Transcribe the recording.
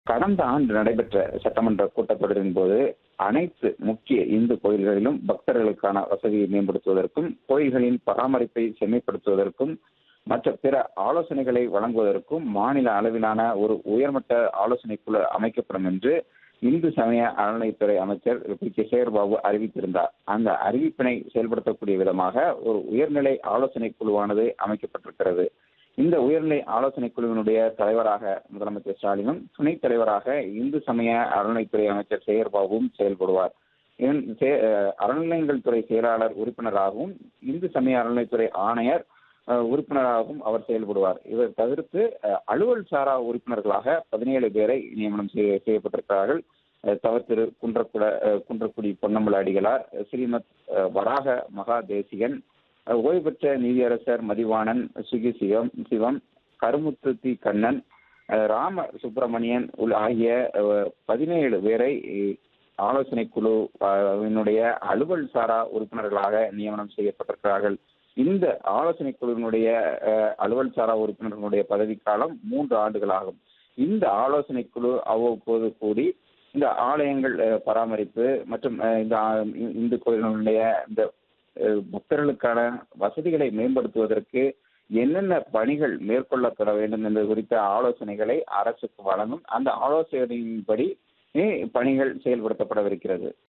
கடந்த ஆண்டு நடைபெற்ற சட்டமன்ற கூட்டத்தொடரின் போது அனைத்து முக்கிய இந்து கோயில்களிலும் பக்தர்களுக்கான வசதியை மேம்படுத்துவதற்கும் கோயில்களின் பராமரிப்பை செம்மைப்படுத்துவதற்கும் மற்ற பிற ஆலோசனைகளை வழங்குவதற்கும் மாநில அளவிலான ஒரு உயர்மட்ட ஆலோசனை குழு அமைக்கப்படும் என்று இந்து சமய அறநிலைத்துறை அமைச்சர் பி கே சேகர்பாபு அறிவித்திருந்தார் அந்த அறிவிப்பினை செயல்படுத்தக்கூடிய விதமாக ஒரு உயர்நிலை ஆலோசனை குழுவானது அமைக்கப்பட்டிருக்கிறது இந்த உயர்நிலை ஆலோசனை குழுவினுடைய தலைவராக முதலமைச்சர் ஸ்டாலினும் துணைத் தலைவராக இந்து சமய அறநிலைத்துறை அமைச்சர் சேகர்பாபுவும் செயல்படுவார் இவன் சே- அஹ் அறநிலையங்கள் துறை செயலாளர் உறுப்பினராகவும் இந்து சமய அறநிலைத்துறை ஆணையர் அஹ், உறுப்பினராகவும் அவர் செயல்படுவார் இவர் தவிர்த்து அஹ், அலுவல் சாரா உறுப்பினர்களாக பதினேழு பேரை நியமனம் செய்ய செய்யப்பட்டிருக்கிறார்கள் அஹ், தவ திரு குன்றக்குட அஹ், குன்றக்குடி பொன்னம்பல அடிகளார் ஸ்ரீமத் அஹ், வராக மகா தேசிகன் அஹ், ஓய்வு பெற்ற நீதியரசர் மதிவாணன் சுகி சிவம் சிவம் கருமுத்து தி கண்ணன் அஹ், ராம சுப்பிரமணியன் உள் ஆகிய அஹ், பதினேழு பேரை அஹ், ஆலோசனை குழு அஹ், வினுடைய அலுவல் சாரா உறுப்பினர்களாக நியமனம் செய்யப்பட்டிருக்கிறார்கள் இந்த ஆலோசனை குழுவினுடைய அஹ், அலுவல் சாரா உறுப்பினர்களுடைய பதவிக்காலம் மூன்று ஆண்டுகளாகும் இந்த ஆலோசனை குழு அவ்வப்போது கூடி இந்த ஆலயங்கள் அஹ், பராமரிப்பு மற்றும் அஹ், இந்த ஆ- இந்து கோயில்களுடைய இந்த அஹ், பக்தர்களுக்கான வசதிகளை மேம்படுத்துவதற்கு என்னென்ன பணிகள் மேற்கொள்ளப்பட வேண்டும் என்பது குறித்த ஆலோசனைகளை அரசுக்கு வழங்கும் அந்த ஆலோசனையின்படி அஹ், பணிகள் செயல்படுத்தப்படவிருக்கிறது